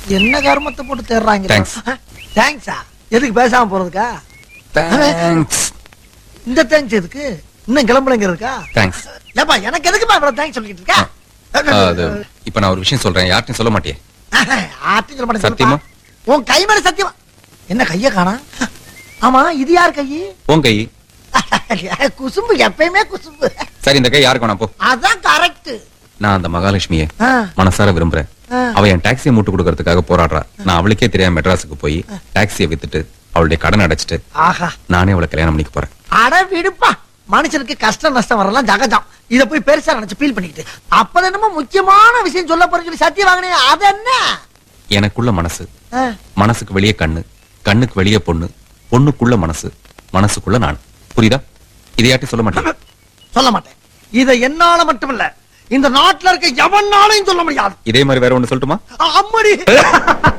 என்ன கர்மத்தை போட்டு தேடுறாங்க Thanks. தேங்க்ஸா எதுக்கு பேசாம போறதுக்கா தேங்க்ஸ் இந்த தேங்க்ஸ் எதுக்கு இன்னும் கிளம்புலங்க இருக்கா தேங்க்ஸ் ஏப்பா எனக்கு எதுக்குப்பா இவ்வளவு தேங்க்ஸ் சொல்லிட்டு இருக்கா அது இப்ப நான் ஒரு விஷயம் சொல்றேன் யார்ட்டையும் சொல்ல மாட்டியே ஆர்த்தி சொல்ல மாட்டேன் சத்தியமா? சொல்லுப்பா. உன் கை மேல சத்தியமா என்ன கைய காணா ஆமா இது யார் கை உன் கை குசும்பு எப்பயுமே குசும்பு சரி இந்த கை யாருக்கு வேணாம் போ அதான் கரெக்ட் நான் அந்த மகாலட்சுமியை மனசார விரும்புறேன் ஆ. அவ என் டாக்ஸியை மூட்டு கொடுக்கறதுக்காக போராடுறா நான் அவளுக்கே தெரியாம மெட்ராஸுக்கு போய் டாக்ஸியை வித்துட்டு அவளுடைய கடன் அடைச்சிட்டு ஆஹா நானே அவளை கல்யாணம் பண்ணிக்க போறேன் அட விடுப்பா மனுஷனுக்கு கஷ்டம் நஷ்டம் வரலாம் ஜகஜம் இத போய் பெருசா நினைச்சு ஃபீல் பண்ணிக்கிட்டு அப்பதான் என்னமோ முக்கியமான விஷயம் சொல்ல போறேன்னு சொல்லி சத்தியம் வாங்கினே அது என்ன எனக்குள்ள மனசு ஆ, மனசுக்கு வெளியே கண்ணு கண்ணுக்கு வெளியே பொண்ணு பொண்ணுக்குள்ள மனசு மனசுக்குள்ள நான் புரியுதா இதையாட்டி சொல்ல மாட்டேன் சொல்ல மாட்டேன் இத என்னால மட்டுமில்ல இந்த நாட்டுல இருக்க எவனாலையும் சொல்ல முடியாது இதே மாதிரி வேற ஒண்ணு சொல்லட்டுமா அம்மடி